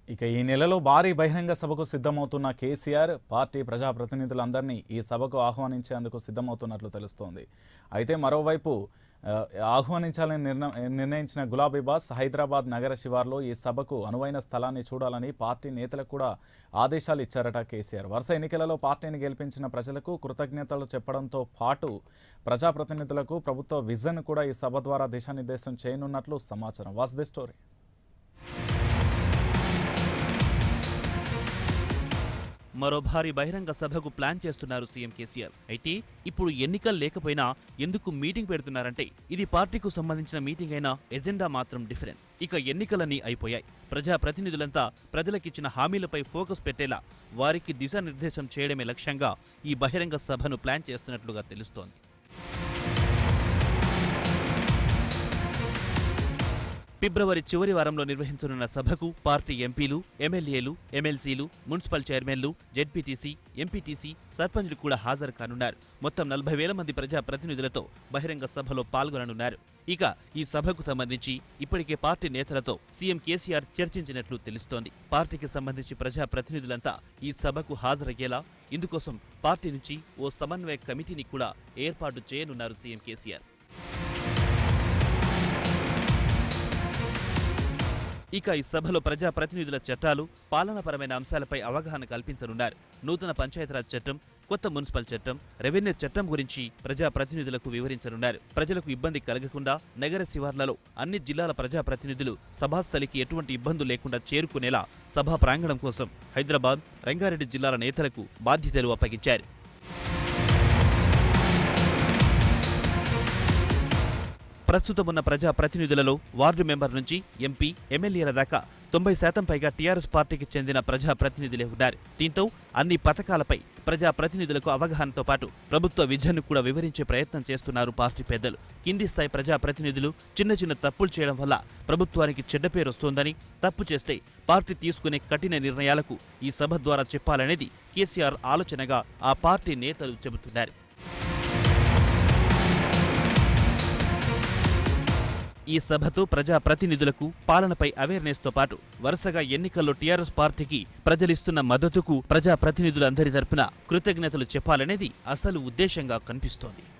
ఇక ఈ నెలలో భారీ బహిరంగ సభకు సిద్ధమవుతున్న కేసీఆర్ పార్టీ ప్రజాప్రతినిధులందరినీ ఈ సభకు ఆహ్వానించేందుకు సిద్ధమవుతున్నట్లు తెలుస్తోంది అయితే మరోవైపు ఆ, ఆహ్వానించాలని నిర్ణ నిర్ణయించిన గులాబీ బాస్ హైదరాబాద్ నగర శివార్లో ఈ సభకు అనువైన స్థలాన్ని చూడాలని పార్టీ నేతలకు కూడా ఆదేశాలు ఇచ్చారట కేసీఆర్ వరుస ఎన్నికలలో పార్టీని గెలిపించిన ప్రజలకు కృతజ్ఞతలు చెప్పడంతో పాటు ప్రజాప్రతినిధులకు ప్రభుత్వ విజన్ కూడా ఈ సభ ద్వారా దిశానిర్దేశం చేయనున్నట్లు సమాచారం వాస్ ది స్టోరీ మరో భారీ బహిరంగ సభకు ప్లాన్ చేస్తున్నారు సీఎం కేసీఆర్ అయితే ఇప్పుడు ఎన్నికలు లేకపోయినా ఎందుకు మీటింగ్ పెడుతున్నారంటే ఇది పార్టీకు సంబంధించిన మీటింగ్ అయినా ఎజెండా మాత్రం డిఫరెంట్ ఇక ఎన్నికలన్నీ అయిపోయాయి ప్రజా ప్రతినిధులంతా ప్రజలకిచ్చిన హామీలపై ఫోకస్ పెట్టేలా వారికి దిశానిర్దేశం చేయడమే లక్ష్యంగా ఈ బహిరంగ సభను ప్లాన్ చేస్తున్నట్లుగా తెలుస్తోంది ఫిబ్రవరి చివరి వారంలో నిర్వహించనున్న సభకు పార్టీ ఎంపీలు ఎమ్మెల్యేలు ఎమ్మెల్సీలు మున్సిపల్ చైర్మన్లు జెడ్పీటీసీ ఎంపీటీసీ సర్పంచ్లు కూడా హాజరు కానున్నారు మొత్తం నలభై వేల మంది ప్రజా ప్రతినిధులతో బహిరంగ సభలో పాల్గొననున్నారు ఇక ఈ సభకు సంబంధించి ఇప్పటికే పార్టీ నేతలతో సీఎం కేసీఆర్ చర్చించినట్లు తెలుస్తోంది పార్టీకి సంబంధించి ప్రజా ప్రతినిధులంతా ఈ సభకు హాజరయ్యేలా ఇందుకోసం పార్టీ నుంచి ఓ సమన్వయ కమిటీని కూడా ఏర్పాటు చేయనున్నారు సీఎం కేసీఆర్ ఇక ఈ సభలో ప్రజా ప్రతినిధుల చట్టాలు పాలనాపరమైన అంశాలపై అవగాహన కల్పించనున్నారు నూతన పంచాయతీరాజ్ చట్టం కొత్త మున్సిపల్ చట్టం రెవెన్యూ చట్టం గురించి ప్రజా ప్రతినిధులకు వివరించనున్నారు ప్రజలకు ఇబ్బంది కలగకుండా నగర శివార్లలో అన్ని జిల్లాల ప్రజా ప్రతినిధులు సభాస్థలికి ఎటువంటి ఇబ్బందులు లేకుండా చేరుకునేలా సభా ప్రాంగణం కోసం హైదరాబాద్ రంగారెడ్డి జిల్లాల నేతలకు బాధ్యతలు అప్పగించారు ప్రస్తుతం ఉన్న ప్రజా ప్రతినిధులలో వార్డు మెంబర్ నుంచి ఎంపీ ఎమ్మెల్యేల దాకా తొంభై శాతం పైగా టీఆర్ఎస్ పార్టీకి చెందిన ప్రజా ప్రతినిధులే ఉన్నారు దీంతో అన్ని పథకాలపై ప్రజా ప్రతినిధులకు అవగాహనతో పాటు ప్రభుత్వ విజన్ను కూడా వివరించే ప్రయత్నం చేస్తున్నారు పార్టీ పెద్దలు కింది స్థాయి ప్రజా ప్రతినిధులు చిన్న చిన్న తప్పులు చేయడం వల్ల ప్రభుత్వానికి చెడ్డ పేరు వస్తోందని తప్పు చేస్తే పార్టీ తీసుకునే కఠిన నిర్ణయాలకు ఈ సభ ద్వారా చెప్పాలనేది కేసీఆర్ ఆలోచనగా ఆ పార్టీ నేతలు చెబుతున్నారు ఈ సభతో ప్రజా ప్రతినిధులకు పాలనపై అవేర్నెస్ తో పాటు వరుసగా ఎన్నికల్లో టీఆర్ఎస్ పార్టీకి ప్రజలిస్తున్న మద్దతుకు ప్రజా ప్రతినిధులందరి తరపున కృతజ్ఞతలు చెప్పాలనేది అసలు ఉద్దేశంగా కనిపిస్తోంది